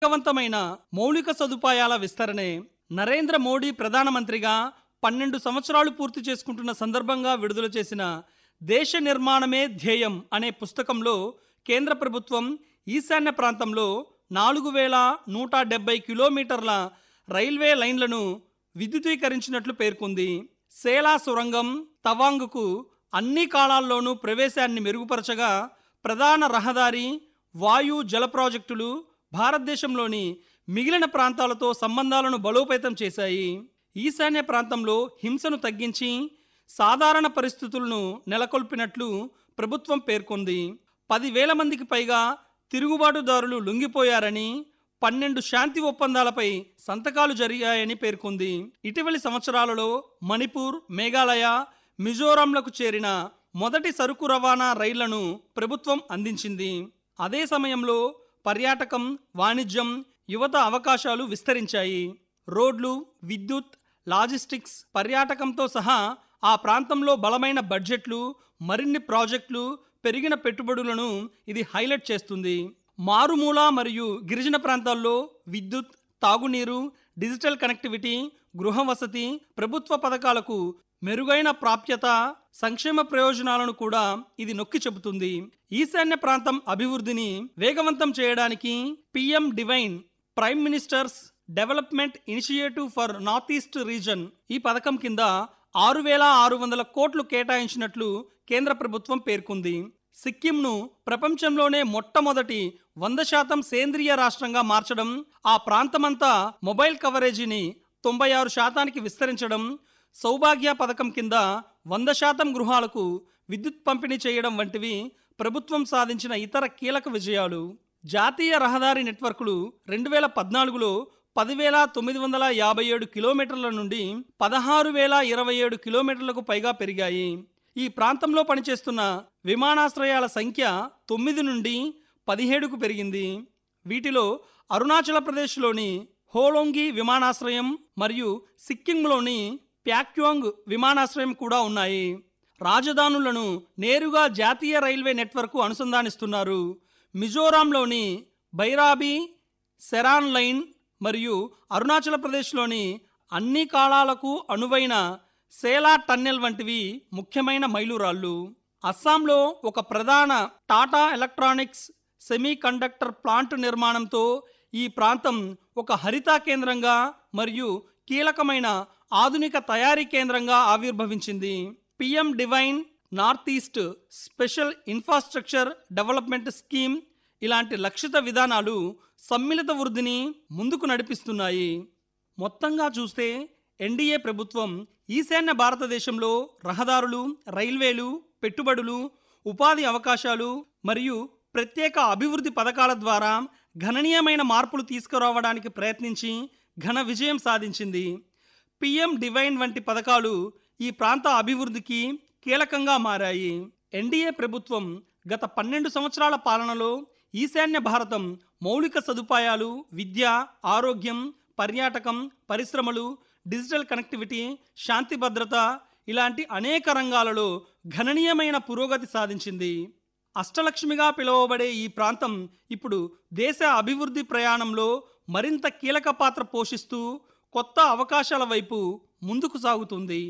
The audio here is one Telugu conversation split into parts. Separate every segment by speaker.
Speaker 1: వేగవంతమైన మౌలిక సదుపాయాల విస్తరణే నరేంద్ర మోడీ ప్రధానమంత్రిగా పన్నెండు సంవత్సరాలు పూర్తి చేసుకుంటున్న సందర్భంగా విడుదల చేసిన దేశ నిర్మాణమే ధ్యేయం అనే పుస్తకంలో కేంద్ర ప్రభుత్వం ఈశాన్య ప్రాంతంలో నాలుగు వేల నూట డెబ్బై కిలోమీటర్ల రైల్వే లైన్లను విద్యుదీకరించినట్లు పేర్కొంది సేలా సొరంగం తవాంగ్కు అన్ని కాలాల్లోనూ ప్రవేశాన్ని మెరుగుపరచగా ప్రధాన రహదారి వాయు జల ప్రాజెక్టులు భారతదేశంలోని మిగిలిన ప్రాంతాలతో సంబంధాలను బలోపేతం చేశాయి ఈశాన్య ప్రాంతంలో హింసను తగ్గించి సాధారణ పరిస్థితులను నెలకొల్పినట్లు ప్రభుత్వం పేర్కొంది పదివేల మందికి పైగా తిరుగుబాటుదారులు లొంగిపోయారని పన్నెండు శాంతి ఒప్పందాలపై సంతకాలు జరిగాయని పేర్కొంది ఇటీవలి సంవత్సరాలలో మణిపూర్ మేఘాలయ మిజోరాంలకు చేరిన మొదటి సరుకు రవాణా రైళ్లను ప్రభుత్వం అందించింది అదే సమయంలో పర్యాటకం వాణిజ్యం యువత అవకాశాలు విస్తరించాయి రోడ్లు విద్యుత్ లాజిస్టిక్స్ పర్యాటకంతో సహా ఆ ప్రాంతంలో బలమైన బడ్జెట్లు మరిన్ని ప్రాజెక్టులు పెరిగిన పెట్టుబడులను ఇది హైలైట్ చేస్తుంది మారుమూల మరియు గిరిజన ప్రాంతాల్లో విద్యుత్ తాగునీరు డిజిటల్ కనెక్టివిటీ గృహ వసతి ప్రభుత్వ పథకాలకు మెరుగైన ప్రాప్యత సంక్షేమ ప్రయోజనాలను కూడా ఇది నొక్కి చెబుతుంది ఈశాన్య ప్రాంతం అభివృద్ధిని వేగవంతం చేయడానికి PM DevINE prime ministers development initiative for north east region ఈ పథకం కింద ఆరు వేల ఆరు వందల కోట్లు కేటాయించినట్లు కేంద్ర ప్రభుత్వం పేర్కొంది సిక్కింను ప్రపంచంలోనే మొట్టమొదటి వంద శాతం సేంద్రియ రాష్ట్రంగా మార్చడం ఆ ప్రాంతమంతా మొబైల్ కవరేజీని తొంభై ఆరు శాతానికి విస్తరించడం సౌభాగ్య పథకం కింద వంద శాతం గృహాలకు విద్యుత్ పంపిణీ చేయడం వంటివి ప్రభుత్వం సాధించిన ఇతర కీలక విజయాలు జాతీయ రహదారి నెట్వర్క్లు రెండు వేల పద్నాలుగులో పదివేల తొమ్మిది వందల యాభై ఏడు కిలోమీటర్ల నుండి పదహారు వేల ఇరవై ఏడు కిలోమీటర్లకు పైగా పెరిగాయి ఈ ప్రాంతంలో పనిచేస్తున్న విమానాశ్రయాల సంఖ్య తొమ్మిది నుండి పదిహేడుకు పెరిగింది వీటిలో అరుణాచల ప్రదేశ్లోని హోలోంగి విమానాశ్రయం మరియు సిక్కింలోని ప్యాక్యోంగ్ విమానాశ్రయం కూడా ఉన్నాయి రాజధానులను నేరుగా జాతీయ రైల్వే నెట్వర్క్ అనుసంధానిస్తున్నారు మిజోరాంలోని బైరాబీ సెరాన్ లైన్ మరియు అరుణాచల్ ప్రదేశ్లోని అన్ని కాలాలకు అనువైన సేలా టన్నెల్ వంటివి ముఖ్యమైన మైలురాళ్ళు అస్సాంలో ఒక ప్రధాన Tata electronics semiconductor plant నిర్మాణంతో ఈ ప్రాంతం ఒక హరితా కేంద్రంగా మరియు కీలకమైన ఆధునిక తయారీ కేంద్రంగా ఆవిర్భవించింది PM DevINE north east special infrastructure development scheme ఇలాంటి లక్షిత విధానాలు సమ్మిళిత వృద్ధిని ముందుకు నడిపిస్తున్నాయి మొత్తంగా చూస్తే ఎన్డీఏ ప్రభుత్వం ఈశాన్య భారతదేశంలో రహదారులు రైల్వేలు పెట్టుబడులు ఉపాధి అవకాశాలు మరియు ప్రత్యేక అభివృద్ధి పథకాల ద్వారా గణనీయమైన మార్పులు తీసుకురావడానికి ప్రయత్నించి ఘన విజయం సాధించింది పిఎం డివైన్ వంటి పథకాలు ఈ ప్రాంత అభివృద్ధికి కీలకంగా మారాయి ఎన్డీఏ ప్రభుత్వం గత పన్నెండు సంవత్సరాల పాలనలో ఈశాన్య భారతం మౌలిక సదుపాయాలు విద్య ఆరోగ్యం పర్యాటకం పరిశ్రమలు డిజిటల్ కనెక్టివిటీ శాంతి భద్రత ఇలాంటి అనేక రంగాలలో గణనీయమైన పురోగతి సాధించింది అష్టలక్ష్మిగా పిలువబడే ఈ ప్రాంతం ఇప్పుడు దేశ అభివృద్ధి ప్రయాణంలో మరింత కీలక పాత్ర పోషిస్తూ కొత్త అవకాశాల వైపు ముందుకు సాగుతుంది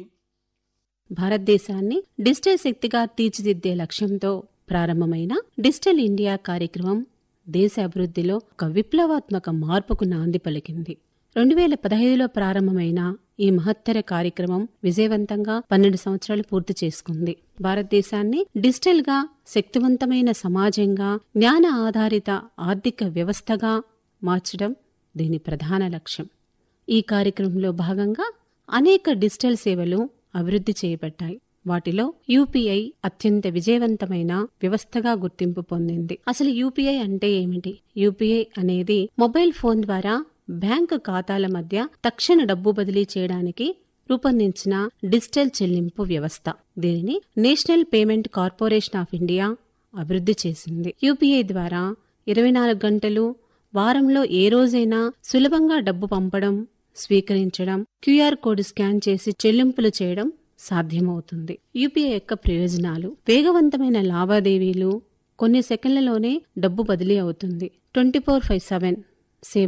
Speaker 2: భారతదేశాన్ని డిజిటల్ శక్తిగా తీర్చిదిద్దే లక్ష్యంతో ప్రారంభమైన డిజిటల్ ఇండియా కార్యక్రమం దేశ అభివృద్ధిలో ఒక విప్లవాత్మక మార్పుకు నాంది పలికింది రెండు వేల పదహైదులో ప్రారంభమైన ఈ మహత్తర కార్యక్రమం విజయవంతంగా పన్నెండు సంవత్సరాలు పూర్తి చేసుకుంది భారతదేశాన్ని డిజిటల్ గా శక్తివంతమైన సమాజంగా జ్ఞాన ఆధారిత ఆర్థిక వ్యవస్థగా మార్చడం దీని ప్రధాన లక్ష్యం ఈ కార్యక్రమంలో భాగంగా అనేక డిజిటల్ సేవలు అభివృద్ధి చేయబడ్డాయి వాటిలో యూపీఐ అత్యంత విజయవంతమైన వ్యవస్థగా గుర్తింపు పొందింది అసలు యూపీఐ అంటే ఏమిటి యూపీఐ అనేది మొబైల్ ఫోన్ ద్వారా బ్యాంకు ఖాతాల మధ్య తక్షణ డబ్బు బదిలీ చేయడానికి రూపొందించిన డిజిటల్ చెల్లింపు వ్యవస్థ దీనిని national payment corporation of India అభివృద్ధి చేసింది యూపీఐ ద్వారా ఇరవై నాలుగు గంటలు వారంలో ఏ రోజైనా సులభంగా డబ్బు పంపడం స్వీకరించడం క్యూఆర్ కోడ్ స్కాన్ చేసి చెల్లింపులు చేయడం సాధ్యమవుతుంది యూపీఐ యొక్క ప్రయోజనాలు వేగవంతమైన లావాదేవీలు కొన్ని సెకండ్లలోనే డబ్బు బదిలీ అవుతుంది ట్వంటీ ఫోర్ ఫైవ్ సెవెన్